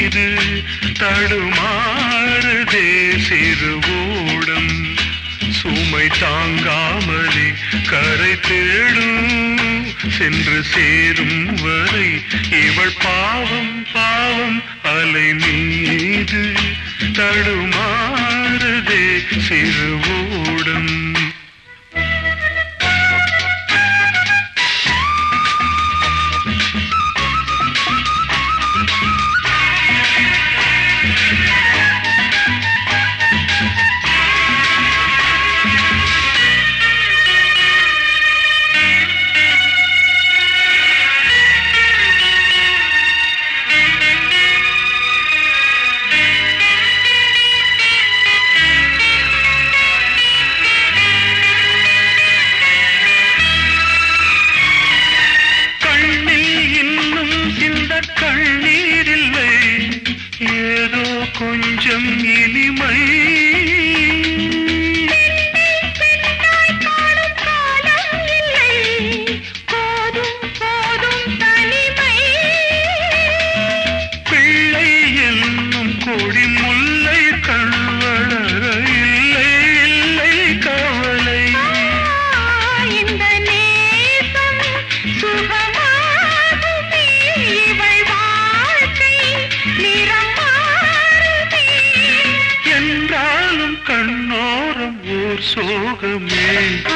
மீது தடுமாறுதே சிறுவோடம் சுமை தாங்காமலே கரை தேடும் சென்று சேரும் வரை இவள் பாவம் பாவம் அலை மீது தடுமாறுதே சிறுவோடம் கண்ணில் இன்னும் இந்த கண்ணீர் இல்லை ஏதோ கொஞ்சம் இனிமை பெண்ணாய் காணும் காலம் இல்லை போதும் போதும் தனிமை பிள்ளை என்னும் கொடி முல்லை கண்வளர இல்லை இல்லை கவலை இந்த நேசம் சுகமாகுமே இவள் வாழ்க்கை நிறம் மாறுமே என்றாலும் கண்ணோரம் ஓர் சோகமே